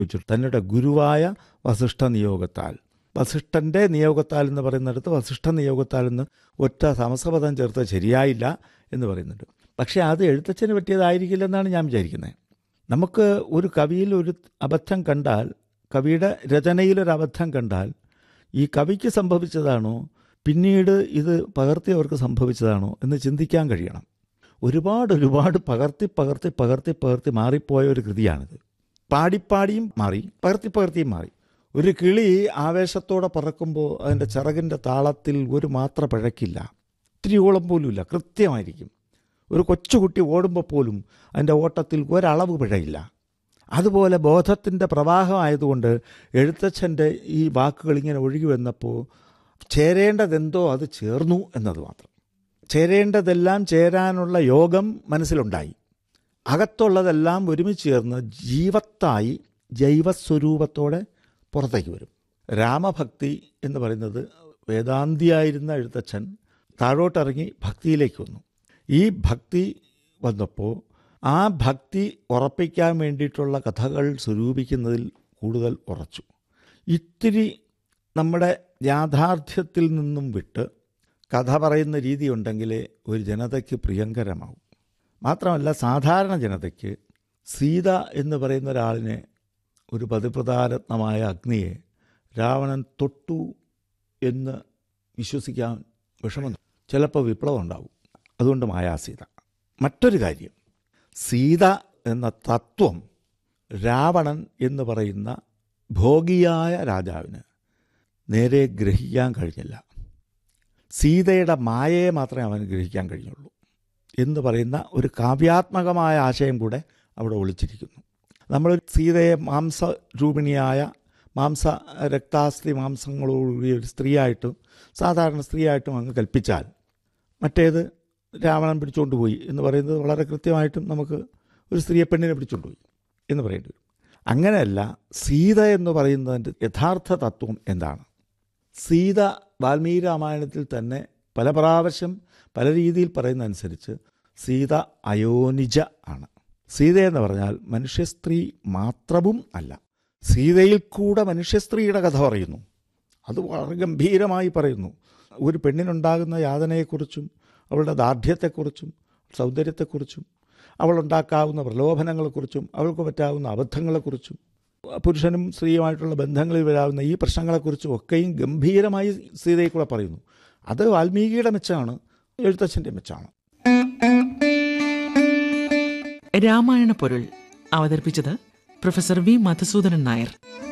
വെച്ചു തന്നുടെ ഗുരുവായ വസിഷ്ഠ നിയോഗത്താൽ വസിഷ്ഠൻ്റെ നിയോഗത്താൽ എന്ന് പറയുന്നിടത്ത് വസിഷ്ഠ നിയോഗത്താൽ എന്ന് ഒറ്റ സമസപദം ചേർത്ത് ശരിയായില്ല എന്ന് പറയുന്നുണ്ട് പക്ഷേ അത് എഴുത്തച്ഛന് പറ്റിയതായിരിക്കില്ലെന്നാണ് ഞാൻ വിചാരിക്കുന്നത് നമുക്ക് ഒരു കവിയിൽ ഒരു അബദ്ധം കണ്ടാൽ കവിയുടെ രചനയിലൊരു അബദ്ധം കണ്ടാൽ ഈ കവിക്ക് സംഭവിച്ചതാണോ പിന്നീട് ഇത് പകർത്തിയവർക്ക് സംഭവിച്ചതാണോ എന്ന് ചിന്തിക്കാൻ കഴിയണം ഒരുപാട് ഒരുപാട് പകർത്തി പകർത്തി പകർത്തി പകർത്തി മാറിപ്പോയ ഒരു കൃതിയാണിത് പാടിപ്പാടിയും മാറി പകർത്തി പകർത്തിയും മാറി ഒരു കിളി ആവേശത്തോടെ പറക്കുമ്പോൾ അതിൻ്റെ ചിറകിൻ്റെ താളത്തിൽ ഒരു മാത്ര പിഴക്കില്ല ഇത്തിരിയോളം പോലുമില്ല കൃത്യമായിരിക്കും ഒരു കൊച്ചുകുട്ടി ഓടുമ്പോൾ പോലും അതിൻ്റെ ഓട്ടത്തിൽ ഒരളവ് പിഴയില്ല അതുപോലെ ബോധത്തിൻ്റെ പ്രവാഹമായതുകൊണ്ട് എഴുത്തച്ഛൻ്റെ ഈ വാക്കുകൾ ഇങ്ങനെ ഒഴുകി വന്നപ്പോൾ ചേരേണ്ടതെന്തോ അത് ചേർന്നു എന്നത് മാത്രം ചേരേണ്ടതെല്ലാം ചേരാനുള്ള യോഗം മനസ്സിലുണ്ടായി അകത്തുള്ളതെല്ലാം ഒരുമിച്ച് ചേർന്ന് ജീവത്തായി ജൈവസ്വരൂപത്തോടെ പുറത്തേക്ക് വരും രാമഭക്തി എന്ന് പറയുന്നത് വേദാന്തിയായിരുന്ന എഴുത്തച്ഛൻ താഴോട്ടിറങ്ങി ഭക്തിയിലേക്ക് വന്നു ഈ ഭക്തി വന്നപ്പോൾ ആ ഭക്തി ഉറപ്പിക്കാൻ വേണ്ടിയിട്ടുള്ള കഥകൾ സ്വരൂപിക്കുന്നതിൽ കൂടുതൽ ഉറച്ചു ഇത്തിരി നമ്മുടെ യാഥാർത്ഥ്യത്തിൽ നിന്നും വിട്ട് കഥ പറയുന്ന രീതി ഉണ്ടെങ്കിലേ ഒരു ജനതയ്ക്ക് പ്രിയങ്കരമാവും മാത്രമല്ല സാധാരണ ജനതയ്ക്ക് സീത എന്ന് പറയുന്ന ഒരാളിനെ ഒരു പതിപ്രധാരത്നമായ അഗ്നിയെ രാവണൻ തൊട്ടു എന്ന് വിശ്വസിക്കാൻ വിഷമം ചിലപ്പോൾ വിപ്ലവം ഉണ്ടാവും അതുകൊണ്ട് മായാസീത മറ്റൊരു കാര്യം സീത എന്ന തത്വം രാവണൻ എന്ന് പറയുന്ന ഭോഗിയായ രാജാവിന് നേരെ ഗ്രഹിക്കാൻ കഴിഞ്ഞില്ല സീതയുടെ മായയെ മാത്രമേ അവന് ഗ്രഹിക്കാൻ കഴിഞ്ഞുള്ളൂ എന്ന് പറയുന്ന ഒരു കാവ്യാത്മകമായ ആശയം കൂടെ അവിടെ ഒളിച്ചിരിക്കുന്നു നമ്മൾ സീതയെ മാംസരൂപിണിയായ മാംസ രക്താസ്ഥി മാംസങ്ങളോടുകൂടി ഒരു സ്ത്രീയായിട്ടും സാധാരണ സ്ത്രീയായിട്ടും അങ്ങ് കൽപ്പിച്ചാൽ മറ്റേത് രാവണൻ പിടിച്ചുകൊണ്ട് പോയി എന്ന് പറയുന്നത് വളരെ കൃത്യമായിട്ടും നമുക്ക് ഒരു സ്ത്രീയെ പെണ്ണിനെ പിടിച്ചുകൊണ്ട് പോയി എന്ന് പറയേണ്ടി വരും അങ്ങനെയല്ല സീത എന്ന് പറയുന്നതിൻ്റെ യഥാർത്ഥ തത്വം എന്താണ് സീത വാൽമീകി രാമായണത്തിൽ തന്നെ പല പ്രാവശ്യം പല രീതിയിൽ പറയുന്നതനുസരിച്ച് സീത അയോനിജ ആണ് സീത എന്ന് പറഞ്ഞാൽ മനുഷ്യ സ്ത്രീ മാത്രവും അല്ല സീതയിൽ കൂടെ മനുഷ്യ സ്ത്രീയുടെ കഥ പറയുന്നു അത് വളരെ ഗംഭീരമായി പറയുന്നു ഒരു പെണ്ണിനുണ്ടാകുന്ന യാതനയെക്കുറിച്ചും അവളുടെ ദാർഢ്യത്തെക്കുറിച്ചും സൗന്ദര്യത്തെക്കുറിച്ചും അവളുണ്ടാക്കാവുന്ന പ്രലോഭനങ്ങളെക്കുറിച്ചും അവൾക്ക് പറ്റാവുന്ന അബദ്ധങ്ങളെക്കുറിച്ചും പുരുഷനും സ്ത്രീയുമായിട്ടുള്ള ബന്ധങ്ങളിൽ വരാവുന്ന ഈ പ്രശ്നങ്ങളെക്കുറിച്ചും ഒക്കെയും ഗംഭീരമായി സീതയിൽ കൂടെ പറയുന്നു അത് വാൽമീകിയുടെ മെച്ചാണ് എഴുത്തച്ഛൻ്റെ മെച്ചാണ് രാമായണ പൊരുൾ അവതരിപ്പിച്ചത് പ്രൊഫസർ വി മധുസൂദനൻ നായർ